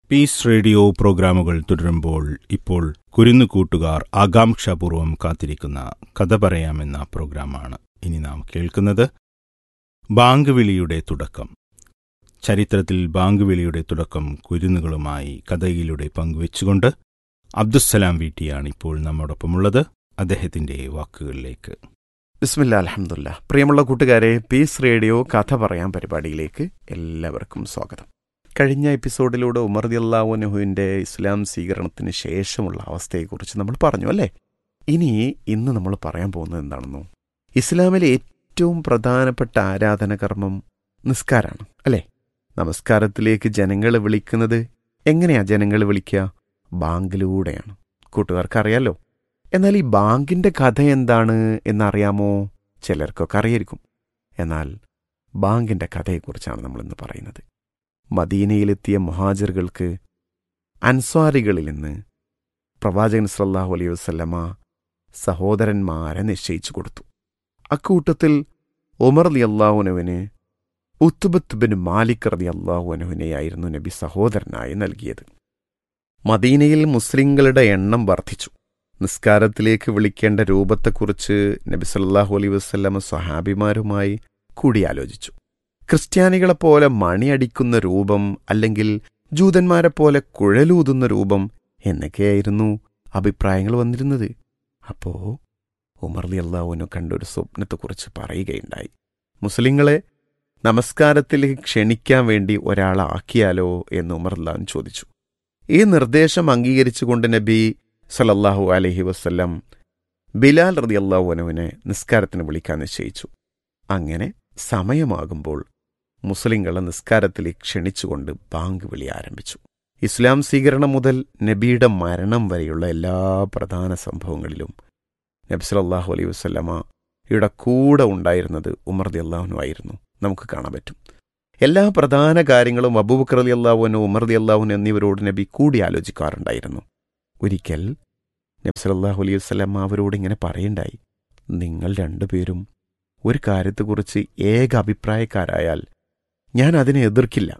Piece radio പ്രോഗ്രാമുകൾ തുടരുമ്പോൾ ഇപ്പോൾ കുരുന്നു കൂട്ടുകാർ ആകാംക്ഷാപൂർവം കാത്തിരിക്കുന്ന കഥ പറയാമെന്ന പ്രോഗ്രാമാണ് ഇനി നാം കേൾക്കുന്നത് ബാങ്ക് വിളിയുടെ തുടക്കം ചരിത്രത്തിൽ ബാങ്ക് വിളിയുടെ തുടക്കം കുരുന്നുകളുമായി കഥയിലൂടെ പങ്കുവെച്ചുകൊണ്ട് അബ്ദുസ്സലാം വീട്ടിയാണ് ഇപ്പോൾ നമ്മോടൊപ്പമുള്ളത് അദ്ദേഹത്തിന്റെ വാക്കുകളിലേക്ക് ബിസ്മില്ല അലഹമുല്ല പ്രിയമുള്ള കൂട്ടുകാരെ പീസ് റേഡിയോ കഥ പറയാൻ പരിപാടിയിലേക്ക് എല്ലാവർക്കും സ്വാഗതം കഴിഞ്ഞ എപ്പിസോഡിലൂടെ ഉമർ ദിയല്ലാവുനുഹുവിൻ്റെ ഇസ്ലാം സ്വീകരണത്തിന് ശേഷമുള്ള അവസ്ഥയെക്കുറിച്ച് നമ്മൾ പറഞ്ഞു അല്ലേ ഇനി ഇന്ന് നമ്മൾ പറയാൻ പോകുന്നത് എന്താണെന്നോ ഇസ്ലാമിലെ ഏറ്റവും പ്രധാനപ്പെട്ട ആരാധനകർമ്മം നിസ്കാരാണ് അല്ലേ നമസ്കാരത്തിലേക്ക് ജനങ്ങളെ വിളിക്കുന്നത് എങ്ങനെയാ ജനങ്ങളെ വിളിക്കുക ബാങ്കിലൂടെയാണ് കൂട്ടുകാർക്കറിയാലോ എന്നാൽ ഈ ബാങ്കിന്റെ കഥ എന്താണ് എന്നറിയാമോ ചിലർക്കൊക്കെ അറിയായിരിക്കും എന്നാൽ ബാങ്കിന്റെ കഥയെക്കുറിച്ചാണ് നമ്മൾ ഇന്ന് പറയുന്നത് മദീനയിലെത്തിയ മുഹാജിറുകൾക്ക് അൻസ്വാരികളിൽ നിന്ന് പ്രവാചകൻ സല്ലാഹു അലൈഹി വസ്ലമ സഹോദരന്മാരെ നിശ്ചയിച്ചു കൊടുത്തു അക്കൂട്ടത്തിൽ ഉമർ അലി അള്ളാഹുനുവിന് ഉത്തുബത്ത് ബിൻ മാലിക് റതി അള്ളാഹുനുവിനെയായിരുന്നു നബി സഹോദരനായി നൽകിയത് മദീനയിൽ മുസ്ലിങ്ങളുടെ എണ്ണം വർദ്ധിച്ചു നിസ്കാരത്തിലേക്ക് വിളിക്കേണ്ട രൂപത്തെക്കുറിച്ച് നബി സല്ലാഹു അലൈ വസ്ല്ലമ സ്വഹാബിമാരുമായി കൂടിയാലോചിച്ചു ക്രിസ്ത്യാനികളെപ്പോലെ മണിയടിക്കുന്ന രൂപം അല്ലെങ്കിൽ ജൂതന്മാരെപ്പോലെ കുഴലൂതുന്ന രൂപം എന്നൊക്കെയായിരുന്നു അഭിപ്രായങ്ങൾ വന്നിരുന്നത് അപ്പോ ഉമർലി അള്ളാഹുവിനു കണ്ടൊരു സ്വപ്നത്തെക്കുറിച്ച് പറയുകയുണ്ടായി മുസ്ലിങ്ങളെ നമസ്കാരത്തിലേക്ക് ക്ഷണിക്കാൻ വേണ്ടി ഒരാളാക്കിയാലോ എന്ന് ഉമർ അള്ളാഹുൻ ചോദിച്ചു ഈ നിർദ്ദേശം അംഗീകരിച്ചുകൊണ്ട് നബി സലല്ലാഹു അലഹി വസ്ല്ലം ബിലാൽ റതി അള്ളാഹുനുവിനെ നിസ്കാരത്തിന് വിളിക്കാൻ നിശ്ചയിച്ചു അങ്ങനെ സമയമാകുമ്പോൾ മുസ്ലിങ്ങളെ നിസ്കാരത്തിലേക്ക് ക്ഷണിച്ചുകൊണ്ട് ബാങ്ക് വിളി ആരംഭിച്ചു ഇസ്ലാം സ്വീകരണം മുതൽ നബിയുടെ മരണം വരെയുള്ള എല്ലാ പ്രധാന സംഭവങ്ങളിലും നബി സലല്ലാഹു അലൈഹി വസ്ല്ലമ യുടെ കൂടെ ഉണ്ടായിരുന്നത് ഉമർ ദി അള്ളാഹുനു ആയിരുന്നു നമുക്ക് കാണാൻ പറ്റും എല്ലാ പ്രധാന കാര്യങ്ങളും അബൂബക്കർ അലി അള്ളാഹുനു ഉമർ ദി അള്ളാഹുനു എന്നിവരോട് നബി കൂടി ആലോചിക്കാറുണ്ടായിരുന്നു ഒരിക്കൽ നബി സലല്ലാഹു അലൈഹി വസ്ലാം അവരോട് ഇങ്ങനെ പറയണ്ടായി നിങ്ങൾ രണ്ടുപേരും ഒരു കാര്യത്തെക്കുറിച്ച് ഏക അഭിപ്രായക്കാരായാൽ ഞാൻ അതിനെ എതിർക്കില്ല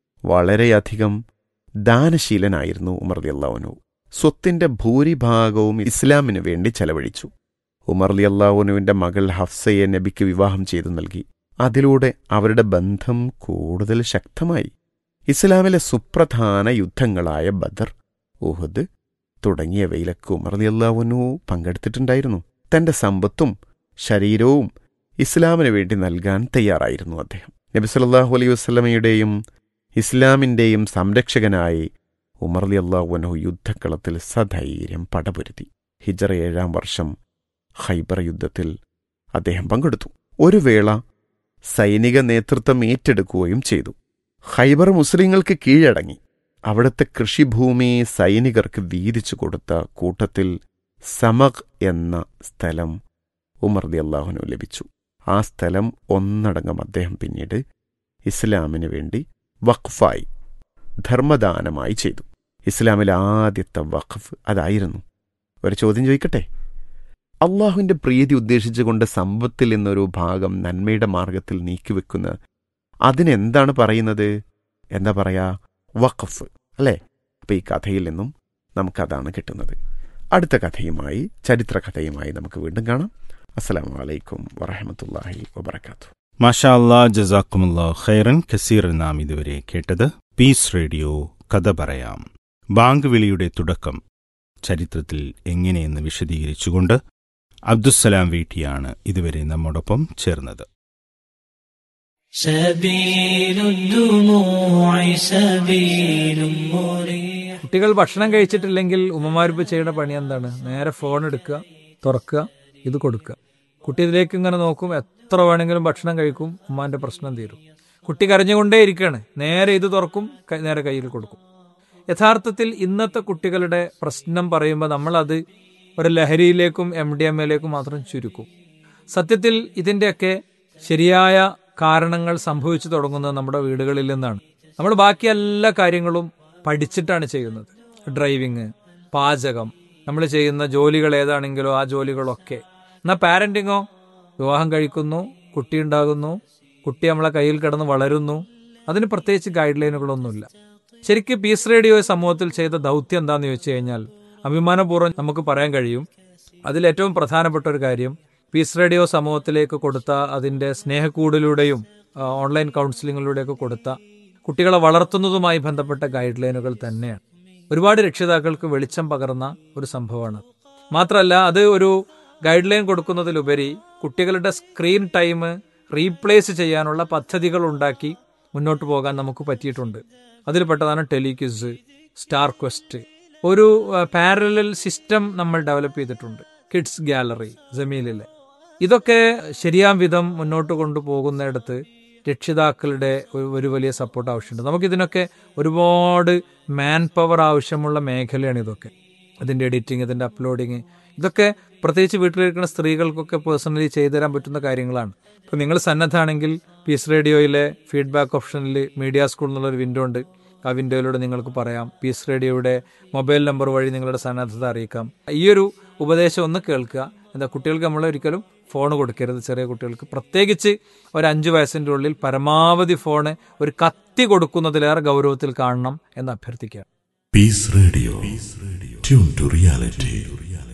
വളരെയധികം ദാനശീലനായിരുന്നു ഉമർ അള്ളാഹുനു സ്വത്തിന്റെ ഭൂരിഭാഗവും ഇസ്ലാമിനു വേണ്ടി ചെലവഴിച്ചു ഉമർ അലി അള്ളാഹുനുവിന്റെ മകൾ ഹഫ്സയെ നബിക്ക് വിവാഹം ചെയ്തു നൽകി അതിലൂടെ അവരുടെ ബന്ധം കൂടുതൽ ശക്തമായി ഇസ്ലാമിലെ സുപ്രധാന യുദ്ധങ്ങളായ ബദർ ഉഹദ് തുടങ്ങിയവയിലൊക്കെ ഉമർ അള്ളാഹുനു പങ്കെടുത്തിട്ടുണ്ടായിരുന്നു തന്റെ സമ്പത്തും ശരീരവും ഇസ്ലാമിന് വേണ്ടി നൽകാൻ തയ്യാറായിരുന്നു അദ്ദേഹം നബി സല്ലാഹു അലൈഹി വസ്ലമയുടെയും ഇസ്ലാമിന്റെയും സംരക്ഷകനായി ഉമർ അലി അള്ളാഹുനു യുദ്ധക്കളത്തിൽ സധൈര്യം പടപൊരുതി ഹിജറ ഏഴാം വർഷം ഹൈബർ യുദ്ധത്തിൽ അദ്ദേഹം പങ്കെടുത്തു ഒരു വേള സൈനിക നേതൃത്വം ഏറ്റെടുക്കുകയും ചെയ്തു ഹൈബർ മുസ്ലിങ്ങൾക്ക് കീഴടങ്ങി അവിടുത്തെ കൃഷിഭൂമി സൈനികർക്ക് വീതിച്ചു കൊടുത്ത കൂട്ടത്തിൽ സമഗ് എന്ന സ്ഥലം ഉമർ ദി അള്ളാഹുനു ലഭിച്ചു ആ സ്ഥലം ഒന്നടങ്കം അദ്ദേഹം പിന്നീട് ഇസ്ലാമിന് വേണ്ടി വഖഫായി ധർമ്മദാനമായി ചെയ്തു ഇസ്ലാമിലെ ആദ്യത്തെ വഖഫ് അതായിരുന്നു ഒരു ചോദ്യം ചോദിക്കട്ടെ അള്ളാഹുവിന്റെ പ്രീതി ഉദ്ദേശിച്ചുകൊണ്ട് സമ്പത്തിൽ നിന്നൊരു ഭാഗം നന്മയുടെ മാർഗത്തിൽ നീക്കിവെക്കുന്ന അതിനെന്താണ് പറയുന്നത് എന്താ പറയാ വഖഫ് അല്ലേ അപ്പൊ ഈ കഥയിൽ നിന്നും നമുക്കതാണ് കിട്ടുന്നത് അടുത്ത കഥയുമായി ചരിത്ര കഥയുമായി നമുക്ക് വീണ്ടും കാണാം അസ്സലാമു അലൈക്കും വറഹമത്തല്ലാഹി വബർക്കാത്തു മാഷാ അല്ലാ ജസാക്കുമുല്ലാ ഖൈറൻ കസീർ നാം ഇതുവരെ കേട്ടത് പീസ് റേഡിയോ കഥ പറയാം ബാങ്ക് വിളിയുടെ തുടക്കം ചരിത്രത്തിൽ എങ്ങനെയെന്ന് വിശദീകരിച്ചുകൊണ്ട് അബ്ദുസ്സലാം വീട്ടിയാണ് ഇതുവരെ നമ്മോടൊപ്പം ചേർന്നത് سبيل الدموع سبيل مريح കുട്ടികൾ ഭക്ഷണം കഴിച്ചിട്ടില്ലെങ്കിൽ ഉമ്മമാരിപ്പോൾ ചെയ്യുന്ന പണി എന്താണ് നേരെ ഫോൺ എടുക്കുക തുറക്കുക ഇത് കൊടുക്കുക കുട്ടി ഇതിലേക്ക് ഇങ്ങനെ നോക്കും എത്ര വേണമെങ്കിലും ഭക്ഷണം കഴിക്കും ഉമ്മാന്റെ പ്രശ്നം തീരും കുട്ടി കരഞ്ഞുകൊണ്ടേ ഇരിക്കുകയാണ് നേരെ ഇത് തുറക്കും ക- നേരെ കയ്യിൽ കൊടുക്കും യഥാർത്ഥത്തിൽ ഇന്നത്തെ കുട്ടികളുടെ പ്രശ്നം പറയുമ്പോൾ നമ്മളത് ഒരു ലഹരിയിലേക്കും എം ഡി എം എയിലേക്കും മാത്രം ചുരുക്കും സത്യത്തിൽ ഇതിൻ്റെയൊക്കെ ശരിയായ കാരണങ്ങൾ സംഭവിച്ചു തുടങ്ങുന്നത് നമ്മുടെ വീടുകളിൽ നിന്നാണ് നമ്മൾ ബാക്കി എല്ലാ കാര്യങ്ങളും പഠിച്ചിട്ടാണ് ചെയ്യുന്നത് ഡ്രൈവിങ് പാചകം നമ്മൾ ചെയ്യുന്ന ജോലികൾ ഏതാണെങ്കിലോ ആ ജോലികളൊക്കെ എന്നാൽ പാരന്റിങ്ങോ വിവാഹം കഴിക്കുന്നു കുട്ടി ഉണ്ടാകുന്നു കുട്ടി നമ്മളെ കയ്യിൽ കിടന്ന് വളരുന്നു അതിന് പ്രത്യേകിച്ച് ഗൈഡ് ലൈനുകളൊന്നുമില്ല ശരിക്കും പീസ് റേഡിയോ സമൂഹത്തിൽ ചെയ്ത ദൗത്യം എന്താന്ന് ചോദിച്ചു കഴിഞ്ഞാൽ അഭിമാനപൂർവ്വം നമുക്ക് പറയാൻ കഴിയും അതിലേറ്റവും പ്രധാനപ്പെട്ട ഒരു കാര്യം പീസ് റേഡിയോ സമൂഹത്തിലേക്ക് കൊടുത്ത അതിന്റെ സ്നേഹക്കൂടിലൂടെയും ആ, ഓൺലൈൻ കൗൺസിലിങ്ങിലൂടെയൊക്കെ കൊടുത്ത കുട്ടികളെ വളർത്തുന്നതുമായി ബന്ധപ്പെട്ട ഗൈഡ് ലൈനുകൾ തന്നെയാണ് ഒരുപാട് രക്ഷിതാക്കൾക്ക് വെളിച്ചം പകർന്ന ഒരു സംഭവമാണ് മാത്രമല്ല അത് ഒരു ഗൈഡ് ലൈൻ കൊടുക്കുന്നതിലുപരി കുട്ടികളുടെ സ്ക്രീൻ ടൈം റീപ്ലേസ് ചെയ്യാനുള്ള പദ്ധതികൾ ഉണ്ടാക്കി മുന്നോട്ട് പോകാൻ നമുക്ക് പറ്റിയിട്ടുണ്ട് അതിൽപ്പെട്ടതാണ് ടെലിക്വിസ് സ്റ്റാർ ക്വസ്റ്റ് ഒരു പാരലൽ സിസ്റ്റം നമ്മൾ ഡെവലപ്പ് ചെയ്തിട്ടുണ്ട് കിഡ്സ് ഗാലറി ജമീലിലെ ഇതൊക്കെ ശരിയാം വിധം മുന്നോട്ട് കൊണ്ടുപോകുന്നിടത്ത് രക്ഷിതാക്കളുടെ ഒരു ഒരു വലിയ സപ്പോർട്ട് ആവശ്യമുണ്ട് നമുക്കിതിനൊക്കെ ഒരുപാട് മാൻ പവർ ആവശ്യമുള്ള മേഖലയാണ് ഇതൊക്കെ ഇതിന്റെ എഡിറ്റിംഗ് ഇതിന്റെ അപ്ലോഡിങ് ഇതൊക്കെ പ്രത്യേകിച്ച് വീട്ടിലിരിക്കുന്ന സ്ത്രീകൾക്കൊക്കെ പേഴ്സണലി ചെയ്തു തരാൻ പറ്റുന്ന കാര്യങ്ങളാണ് ഇപ്പൊ നിങ്ങൾ സന്നദ്ധാണെങ്കിൽ പീസ് റേഡിയോയിലെ ഫീഡ്ബാക്ക് ഓപ്ഷനിൽ മീഡിയ സ്കൂൾ എന്നുള്ളൊരു വിൻഡോ ഉണ്ട് ആ വിൻഡോയിലൂടെ നിങ്ങൾക്ക് പറയാം പീസ് റേഡിയോയുടെ മൊബൈൽ നമ്പർ വഴി നിങ്ങളുടെ സന്നദ്ധത അറിയിക്കാം ഈ ഒരു ഉപദേശം ഒന്ന് കേൾക്കുക എന്താ കുട്ടികൾക്ക് നമ്മൾ ഒരിക്കലും ഫോൺ കൊടുക്കരുത് ചെറിയ കുട്ടികൾക്ക് പ്രത്യേകിച്ച് ഒരു അഞ്ചു വയസ്സിന്റെ ഉള്ളിൽ പരമാവധി ഫോണ് ഒരു കത്തി കൊടുക്കുന്നതിലേറെ ഗൗരവത്തിൽ കാണണം എന്ന് അഭ്യർത്ഥിക്കുക Peace Radio. Tune to reality.